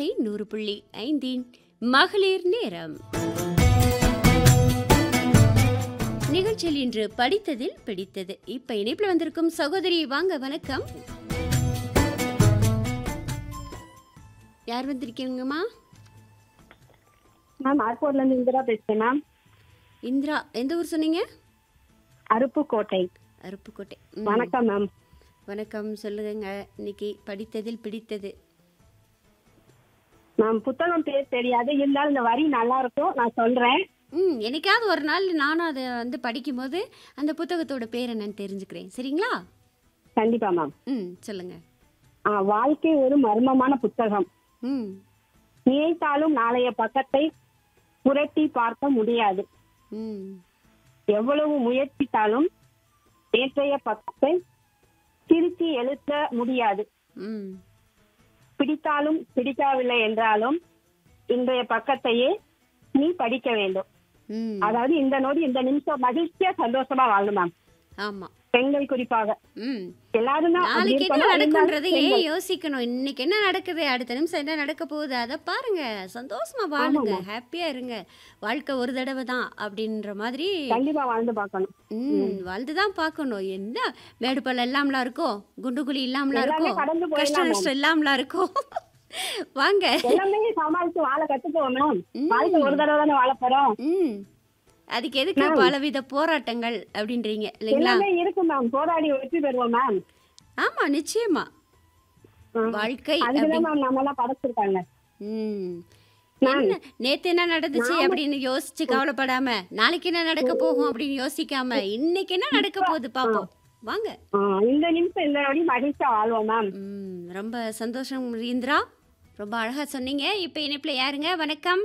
நூறு புள்ளி ஐந்தின் மகளிர் நேரம் நிகழ்ச்சியில் இன்று படித்ததில் பிடித்தது இப்ப இணைப்பில் வந்திருக்கும் சகோதரி வாங்க வணக்கம் யார் வந்திருக்கீங்கம்மா மேம் ஏர்போர்ட்ல இருந்து இந்திரா பேசுறேன் மேம் இந்திரா எந்த ஊர் சொன்னீங்க அருப்புக்கோட்டை அருப்புக்கோட்டை ம். வணக்கம் மேம் வணக்கம் சொல்லுங்க இன்னைக்கு படித்ததில் பிடித்தது மேம் புத்தகம் பேர் தெரியாது இருந்தாலும் இந்த வரி நல்லா இருக்கும் நான் சொல்றேன் ம் என்னைக்காவது ஒரு நாள் நானும் அதை வந்து படிக்கும்போது அந்த புத்தகத்தோட பேர் என்னன்னு தெரிஞ்சுக்கிறேன் சரிங்களா கண்டிப்பா மேம் ம் சொல்லுங்க ஆ, வாழ்க்கை ஒரு மர்மமான புத்தகம் ம் நினைத்தாலும் நாளைய பக்கத்தை புரட்டி பார்க்க முடியாது ம் எவ்வளவு முயற்சித்தாலும் நேற்றைய பக்கத்தை திருத்தி எழுத்த முடியாது ம் பிடித்தாலும் பிடிக்கவில்லை என்றாலும் இன்றைய பக்கத்தையே நீ படிக்க வேண்டும் ம் அதாவது இந்த நொடி இந்த நிமிஷம் மகிழ்ச்சியா சந்தோஷமா வாழணும் மேம் ஆமாம் பெண்கள் குறிப்பாக ம் எல்லாரும் தான் அப்படி நாளைக்கு என்ன இருக்கணும். நடக்குன்றதை இருந்தாலும் ஏன் யோசிக்கணும் இன்னைக்கு என்ன நடக்குது அடுத்த நிமிஷம் என்ன நடக்க போகுது அதை பாருங்க சந்தோஷமா வாழுங்க ஹாப்பியா இருங்க வாழ்க்கை ஒரு தடவை தான் அப்படின்ற மாதிரி கண்டிப்பா வாழ்ந்து பார்க்கணும் ம் வாழ்ந்து தான் பார்க்கணும் என்ன மேடு பள்ளம் இல்லாமலா இருக்கும் குண்டு குழி இல்லாமலா எல்லாமே இருக்கும் கடந்து போயிடலாம் கஷ்ட நஷ்டம் இல்லாமலா இருக்கும் வாங்க எல்லாமே சமாளிச்சு வாழ கத்துக்குவோம் மேம் ம். வாழ்க்கை ஒரு தடவை தானே வாழ போறோம் ம் அதுக்கு எதுக்கு பலவித போராட்டங்கள் அப்படின்றீங்க இல்லைங்களா எல்லாமே இருக்கு மேம் போராடி வெற்றி பெறுவோம் மேம் ஆமா நிச்சயமா வாழ்க்கை அதுக்குதான் மேம் நம்ம எல்லாம் படைச்சிருக்காங்க ம் என்ன நேத்து என்ன நடந்துச்சு அப்படின்னு யோசிச்சு கவலைப்படாம நாளைக்கு என்ன நடக்க போகும் அப்படின்னு யோசிக்காம இன்னைக்கு என்ன நடக்க போகுது பாப்போம் வாங்க ஆ, இந்த நிமிஷம் இந்த நொடி மகிழ்ச்சியா வாழ்வோம் மேம் ம் ரொம்ப சந்தோஷம் இந்திரா ரொம்ப அழகா சொன்னீங்க இப்போ இணைப்புல யாருங்க வணக்கம்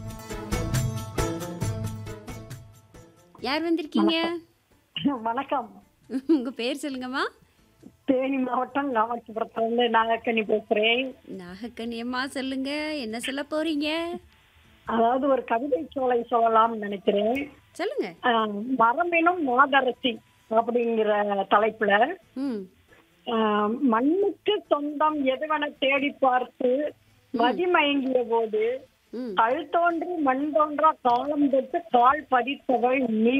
யார் வந்திருக்கீங்க வணக்கம் உங்க பேர் சொல்லுங்கம்மா தேனி மாவட்டம் காமாட்சிபுரத்துல இருந்து நாகக்கனி பேசுறேன் நாகக்கண்ணியம்மா சொல்லுங்க என்ன சொல்ல போறீங்க அதாவது ஒரு கவிதை சோலை சொல்லலாம்னு நினைக்கிறேன் சொல்லுங்க ஆஹ் மரமெனும் மாதரசி அப்படிங்கிற தலைப்புல ம் ஆஹ் மண்ணுக்கு சொந்தம் எதுவென தேடி பார்த்து மதிமயங்கிய போது ம் கல் தோன்றி மண் தோன்றா காலம் தொட்டு கால் பதித்தவள் நீ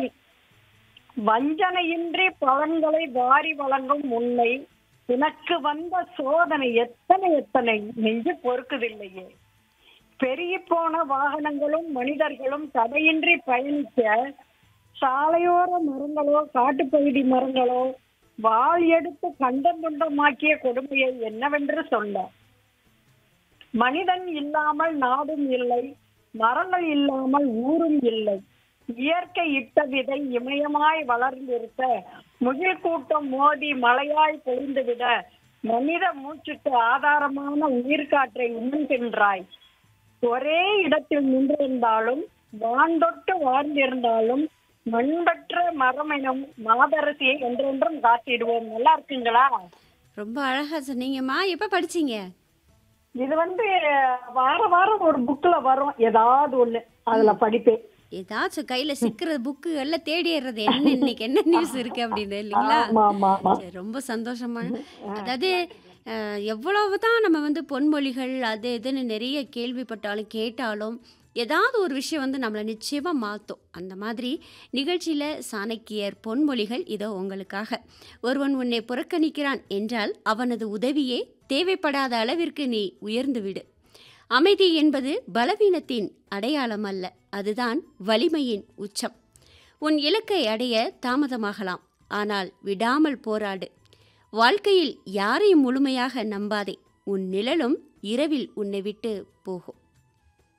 வஞ்சனையின்றி பலன்களை வாரி வழங்கும் உன்னை உனக்கு வந்த சோதனை எத்தனை எத்தனை நெஞ்சு பொறுக்குதில்லையே பெருகி போன வாகனங்களும் மனிதர்களும் தடையின்றி பயணிக்க சாலையோர மரங்களோ காட்டுப்பகுதி மரங்களோ வாள் எடுத்து கண்டம் துண்டமாக்கிய கொடுமையை என்னவென்று சொல்ல மனிதன் இல்லாமல் நாடும் இல்லை மரங்கள் இல்லாமல் ஊரும் இல்லை இயற்கை இட்ட விதை இமயமாய் வளர்ந்திருக்க முகில் கூட்டம் மோதி மழையாய் பொழிந்துவிட மனித மூச்சுக்கு ஆதாரமான உயிர்காற்றை உண்கின்றாய் ஒரே இடத்தில் நின்றிருந்தாலும் வான்தொட்டு வாழ்ந்திருந்தாலும் மண்பற்ற மரமெனும் மாதரசியை என்றென்றும் காத்திடுவோம் நல்லா இருக்குங்களா ரொம்ப அழகா சொன்னீங்கம்மா எப்ப படிச்சீங்க இது வந்து வார வாரம் ஒரு புக்ல வரும் ஏதாவது ஒண்ணு அதுல படிப்பேன் ஏதாச்சும் கையில சிக்கிற புக்கு எல்லாம் தேடிடுறது என்ன இன்னைக்கு என்ன நியூஸ் இருக்கு அப்படின்னு இல்லைங்களா ஆமா ஆமா ஆமா சரி, ரொம்ப சந்தோஷமா அதாவது அஹ், எவ்வளவுதான் நம்ம வந்து பொன்மொழிகள் அது இதுன்னு நிறைய கேள்விப்பட்டாலும் கேட்டாலும் ஏதாவது ஒரு விஷயம் வந்து நம்மளை நிச்சயமா மாற்றும் அந்த மாதிரி நிகழ்ச்சியில சாணக்கியர் பொன்மொழிகள் இதோ உங்களுக்காக ஒருவன் உன்னை புறக்கணிக்கிறான் என்றால் அவனது உதவியே தேவைப்படாத அளவிற்கு நீ உயர்ந்து விடு அமைதி என்பது பலவீனத்தின் அடையாளம் அல்ல அதுதான் வலிமையின் உச்சம் உன் இலக்கை அடைய தாமதமாகலாம் ஆனால் விடாமல் போராடு வாழ்க்கையில் யாரையும் முழுமையாக நம்பாதே உன் நிழலும் இரவில் உன்னை விட்டு போகும்